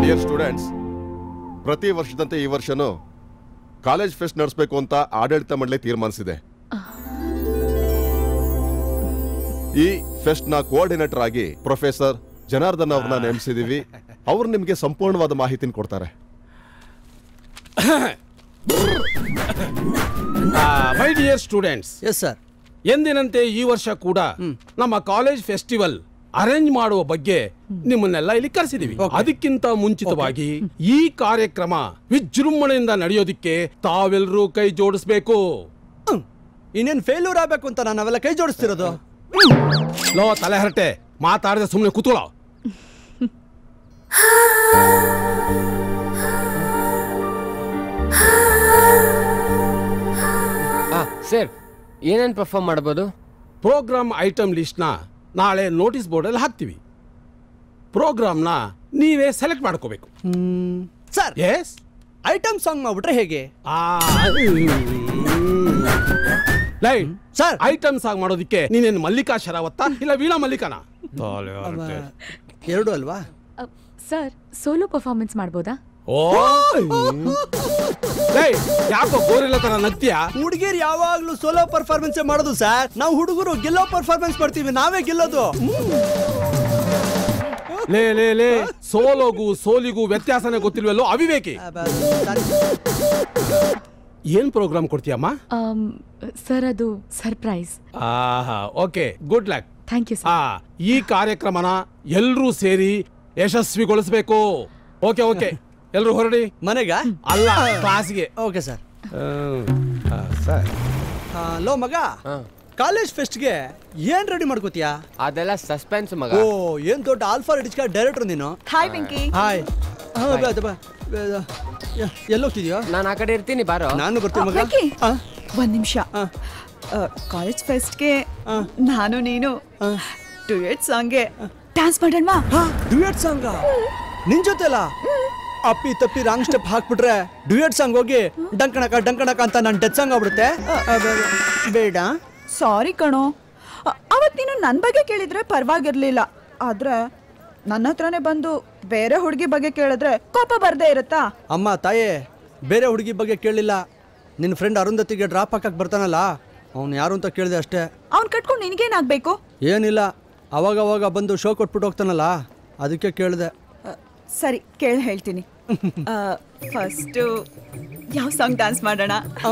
Dear students ಪ್ರತಿ ವರ್ಷದಂತೆ ಈ ವರ್ಷನೂ ಕಾಲೇಜ್ ಫೆಸ್ಟ್ ನಡೆಸಬೇಕು ಅಂತ ಆಡಳಿತ ಮಂಡಳಿ ತೀರ್ಮಾನಿಸಿದೆ ಈ ಫೆಸ್ಟ್ ನ ಕೋಆರ್ಡಿನೇಟರ್ ಆಗಿ ಪ್ರೊಫೆಸರ್ ಜನಾರ್ದನ್ ಅವ್ರನ್ನ ನೇಮಿಸಿದೀವಿ ಅವ್ರು ನಿಮಗೆ ಸಂಪೂರ್ಣವಾದ ಮಾಹಿತಿನ ಕೊಡ್ತಾರೆ my dear students yes sir ಎಂದಿನಂತೆ ಈ ವರ್ಷ ಕೂಡ ನಮ್ಮ ಕಾಲೇಜ್ ಫೆಸ್ಟಿವಲ್ ಅರೇಂಜ್ ಮಾಡುವ ಬಗ್ಗೆ ನಿಮ್ಮನ್ನೆಲ್ಲ ಇಲ್ಲಿ ಕರೆಸಿದೀವಿ ಅದಕ್ಕಿಂತ ಮುಂಚಿತವಾಗಿ ಈ ಕಾರ್ಯಕ್ರಮ ವಿಜೃಂಭಣೆಯಿಂದ ನಡೆಯೋದಿಕ್ಕೆ ತಾವೆಲ್ಲರೂ ಕೈ ಜೋಡಿಸ್ಬೇಕು ಇನ್ನೇನು ಫೇಲ್ಯೂರ್ ಆಗ್ಬೇಕು ಅಂತ ನಾನು ಅವೆಲ್ಲ ಕೈ ಜೋಡಿಸ್ತಿರೋದು ಲೋ ತಲೆ ಹರಟೆ ಮಾತಾಡದೆ ಸುಮ್ಮನೆ ಕೂತ್ಕೊಳ್ಳೋ ಸರ್ ಏನೇನು ಪರ್ಫಾರ್ಮ್ ಮಾಡ್ಬೋದು ಪ್ರೋಗ್ರಾಮ್ ಐಟಮ್ ಲಿಸ್ಟ್ನ ನಾಳೆ ನೋಟಿಸ್ ಬೋರ್ಡಲ್ಲಿ ಹಾಕ್ತೀವಿ ಪ್ರೋಗ್ರಾಮ್ನ ನೀವೇ ಸೆಲೆಕ್ಟ್ ಮಾಡ್ಕೋಬೇಕು ಸರ್ ಎಸ್ ಐಟಮ್ ಸಾಂಗ್ ಮಾಡ್ಬಿಟ್ರೆ ಹೇಗೆ ಲೈ ಸರ್ ಐಟಮ್ ಸಾಂಗ್ ಮಾಡೋದಕ್ಕೆ ನೀನೇನು ಮಲ್ಲಿಕಾ ಶರಾವತ್ತ ಇಲ್ಲ ವೀಣಾ ಮಲ್ಲಿಕಾನ ಎರಡು ಅಲ್ವಾ ಸರ್ ಸೋಲೋ ಪರ್ಫಾರ್ಮೆನ್ಸ್ ಮಾಡ್ಬೋದಾ ಓ ಲೈ ಯಾಕೋ ಗೋರಿಲ್ಲ ತರ ನಗ್ತೀಯಾ ಹುಡುಗಿರು ಯಾವಾಗ್ಲೂ ಸೋಲೋ ಪರ್ಫಾರ್ಮೆನ್ಸ್ ಮಾಡೋದು ಸರ್ ನಾವು ಹುಡುಗರು ಗೆಲ್ಲೋ ಪರ್ಫಾರ್ಮೆನ್ಸ್ ಮಾಡ್ತೀವಿ ನಾವೇ ಗೆಲ್ಲೋದು ಲೇ ಲೇ ಲೇ ಸೋಲೋಗೂ ಸೋಲಿಗೂ ವ್ಯತ್ಯಾಸನೇ ಗೊತ್ತಿಲ್ವಲ್ಲೋ ಅವಿವೇಕಿ ಏನ್ ಪ್ರೋಗ್ರಾಮ್ ಕೊಡ್ತೀಯಮ್ಮ ಸರ್ ಅದು ಸರ್ಪ್ರೈಸ್ ಆಹಾ okay good luck thank you ಆ ಸರ್ ಈ ಕಾರ್ಯಕ್ರಮನ ಎಲ್ರೂ ಸೇರಿ ಯಶಸ್ವಿಗೊಳಿಸ್ಬೇಕು ಓಕೆ ಓಕೆ ಎಲ್ರು ಹೊರಡಿ ಮನೆಗ ಅಲ್ಲ ಕ್ಲಾಸ್ಗೆ ಓಕೆ ಸರ್ ಸರ್ ಲೋ ಮಗ ಕಾಲೇಜ್ ಫೆಸ್ಟ್ಗೆ ಏನ್ ರೆಡಿ ಮಾಡ್ಕೋತೀಯಾ ಅದೆಲ್ಲ ಸಸ್ಪೆನ್ಸ್ ಮಗ ಓ ಏನ್ ದೊಡ್ಡ ಆಲ್ಫಾ ರೆಡಿಸ್ಕ ಡೈರೆಕ್ಟರ್ ನೀನು ಹಾಯ್ ಪಿಂಕಿ ಹಾಯ್ ಎಲ್ಲೋಗ್ತಿದ್ಯೋ ನಾನು ಆ ಕಡೆ ಇರ್ತೀನಿ ಬಾರೋ ನಾನು ಬರ್ತೀನಿ ಮಗ ವೆಂಕಿ, ಆ, ಒಂದ್ ನಿಮಿಷ ಆ. ಕಾಲೇಜ್ ಫೆಸ್ಟ್ಗೆ ಆ. ನಾನು ನೀನು ಆ. ಡುಯೆಟ್ ಸಾಂಗ್ಗೆ ಡ್ಯಾನ್ಸ್ ಮಾಡೋಣವಾ ಹಾ ಡ್ಯೂಯೆಟ್ ಸಾಂಗ ನಿನ್ ಜೊತೆಲ ಅಪ್ಪಿ ತಪ್ಪಿ ರಾಂಗ್ ಸ್ಟೆಪ್ ಹಾಕ್ಬಿಟ್ರೆ ಡ್ಯೂಯೆಟ್ ಸಾಂಗ್ ಹೋಗಿ ಡಂಕಣಕ ಡಂಕಣಕ ಅಂತ ನಾನು ಡೆತ್ ಸಾಂಗ್ ಆಗ್ಬಿಡುತ್ತೆ ಆ, ಬೇ- ಬೇಡ ಸಾರಿ ಕಣೋ ಅ- ಅವತ್ ನೀನು ನನ್ ಬಗ್ಗೆ ಕೇಳಿದ್ರೆ ಪರವಾಗಿರ್ಲಿಲ್ಲ ಆದ್ರೆ ನನ್ನ ಹತ್ರನೇ ಬಂದು ಬೇರೆ ಹುಡುಗಿ ಬಗ್ಗೆ ಕೇಳಿದ್ರೆ ಕೋಪ ಬರ್ದೇ ಇರುತ್ತಾ ಅಮ್ಮ ತಾಯೇ ಬೇರೆ ಹುಡುಗಿ ಬಗ್ಗೆ ಕೇಳಲಿಲ್ಲ ನಿನ್ನ ಫ್ರೆಂಡ್ ಅರುಂಧತಿಗೆ ಡ್ರಾಪ್ ಹಾಕಕ್ ಬರ್ತಾನಲ್ಲ ಅವ್ನು ಯಾರು ಅಂತ ಕೇಳಿದೆ ಅಷ್ಟೇ ಅವ್ನ್ ಕಟ್ಕೊಂಡು ನಿನ್ಗೇನಾಗ್ಬೇಕು ಏನಿಲ್ಲ ಅವಾಗ ಅವಾಗ ಬಂದು ಶೋ ಕೊಟ್ಬಿಟ್ಟು ಹೋಗ್ತಾನಲ್ಲ ಅದಕ್ಕೆ ಕೇಳಿದೆ ಅ, ಸರಿ ಕೇಳಿ ಹೇಳ್ತೀನಿ ಫಸ್ಟು ಯಾವ ಸಾಂಗ್ ಡ್ಯಾನ್ಸ್ ಮಾಡೋಣ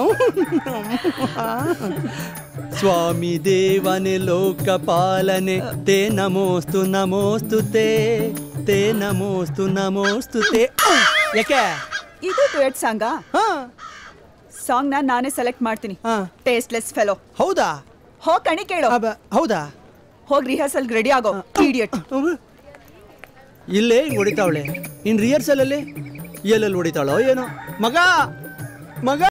ಸ್ವಾಮಿ ದೇವನೇ ಲೋಕಪಾಲನೆ ತೇ ನಮೋಸ್ತು ನಮೋಸ್ತು ತೇ ತೇ ನಮೋಸ್ತು ನಮೋಸ್ತು ತೇ ಯಾಕೆ ಇದು ಡುಯೆಟ್ ಸಾಂಗಾ ಹಾ ಸಾಂಗ್ ನ ನಾನೇ ಸೆಲೆಕ್ಟ್ ಮಾಡ್ತೀನಿ ಹಾ. ಟೇಸ್ಟ್ಲೆಸ್ ಫೆಲೋ ಹೌದಾ ಹೋಗ್ ಕಣಿ ಕೇಳು ಅಬ್ಬ, ಹೌದಾ ಹೋಗ್ ರಿಹರ್ಸಲ್ ರೆಡಿ ಆಗೋ ಇಡಿಯಟ್ ಅವ್ವ. ಇಲ್ಲೇ ಹಿಂಗ್ ಹೊಡಿತಾವಳೆ ಇನ್ ರಿಹರ್ಸಲ್ ಅಲ್ಲಿ ಎಲ್ಲೆಲ್ಲಿ ಹೊಡಿತಾಳೋ ಏನೋ ಮಗ ಮಗ